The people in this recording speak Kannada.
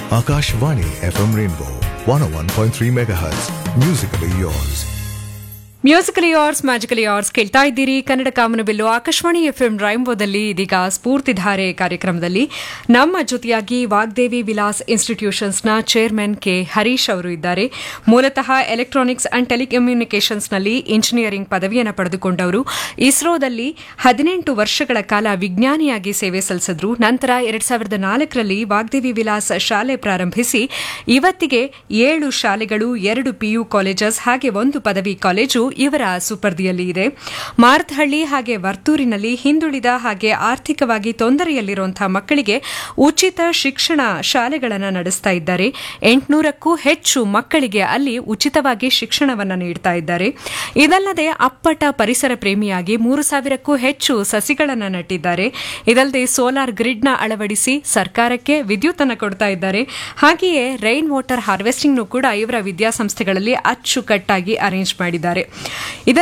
Akashvani FM Rainbow 101.3 MHz. Musically yours. Musically yours magically yours ಕೇಳ್ತಾ ಇದ್ದೀರಿ ಕನ್ನಡ ಕಾಮನಬಿಲ್ಲು ಆಕಾಶವಾಣಿ ಎಫ್ಎಂ ರೈಂಬೋದಲ್ಲಿ ಇದೀಗ ಸ್ಫೂರ್ತಿಧಾರೆ ಕಾರ್ಯಕ್ರಮದಲ್ಲಿ ನಮ್ಮ ಜೊತೆಯಾಗಿ ವಾಗ್ದೇವಿ ವಿಲಾಸ್ ಇನ್ಸ್ಟಿಟ್ಯೂಷನ್ಸ್ನ ಚೇರ್ಮನ್ ಕೆ ಹರೀಶ್ ಅವರು ಇದ್ದಾರೆ ಮೂಲತಃ ಎಲೆಕ್ಟ್ರಾನಿಕ್ಸ್ ಅಂಡ್ ಟೆಲಿಕಮ್ಯುನಿಕೇಷನ್ಸ್ನಲ್ಲಿ ಇಂಜಿನಿಯರಿಂಗ್ ಪದವಿಯನ್ನು ಪಡೆದುಕೊಂಡವರು ಇಸ್ರೋದಲ್ಲಿ ಹದಿನೆಂಟು ವರ್ಷಗಳ ಕಾಲ ವಿಜ್ಞಾನಿಯಾಗಿ ಸೇವೆ ಸಲ್ಲಿಸಿದ್ರು ನಂತರ ಎರಡ್ ಸಾವಿರದ ನಾಲ್ಕರಲ್ಲಿ ವಾಗ್ದೇವಿ ವಿಲಾಸ್ ಶಾಲೆ ಪ್ರಾರಂಭಿಸಿ ಇವತ್ತಿಗೆ ಏಳು ಶಾಲೆಗಳು ಎರಡು ಪಿಯು ಕಾಲೇಜಸ್ ಹಾಗೆ ಒಂದು ಪದವಿ ಕಾಲೇಜು ಇವರ ಸುಪರ್ದಿಯಲ್ಲಿ ಇದೆ ಮಾರತಹಳ್ಳಿ ಹಾಗೆ ವರ್ತೂರಿನಲ್ಲಿ ಹಿಂದುಳಿದ ಹಾಗೆ ಆರ್ಥಿಕವಾಗಿ ತೊಂದರೆಯಲ್ಲಿರುವಂತಹ ಮಕ್ಕಳಿಗೆ ಉಚಿತ ಶಿಕ್ಷಣ ಶಾಲೆಗಳನ್ನು ನಡೆಸ್ತಾ ಇದ್ದಾರೆ ಎಂಟುನೂರಕ್ಕೂ ಹೆಚ್ಚು ಮಕ್ಕಳಿಗೆ ಅಲ್ಲಿ ಉಚಿತವಾಗಿ ಶಿಕ್ಷಣವನ್ನು ನೀಡ್ತಾ ಇದ್ದಾರೆ ಇದಲ್ಲದೆ ಅಪ್ಪಟ ಪರಿಸರ ಪ್ರೇಮಿಯಾಗಿ ಮೂರು ಸಾವಿರಕ್ಕೂ ಹೆಚ್ಚು ಸಸಿಗಳನ್ನು ನಟ್ಟಿದ್ದಾರೆ ಇದಲ್ಲದೆ ಸೋಲಾರ್ ಗ್ರಿಡ್ನ ಅಳವಡಿಸಿ ಸರ್ಕಾರಕ್ಕೆ ವಿದ್ಯುತ್ ಅನ್ನು ಕೊಡ್ತಾ ಇದ್ದಾರೆ ಹಾಗೆಯೇ ರೈನ್ ವಾಟರ್ ಹಾರ್ವೆಸ್ಟಿಂಗ್ನು ಕೂಡ ಇವರ ವಿದ್ಯಾಸಂಸ್ಥೆಗಳಲ್ಲಿ ಅಚ್ಚುಕಟ್ಟಾಗಿ ಅರೇಂಜ್ ಮಾಡಿದ್ದಾರೆ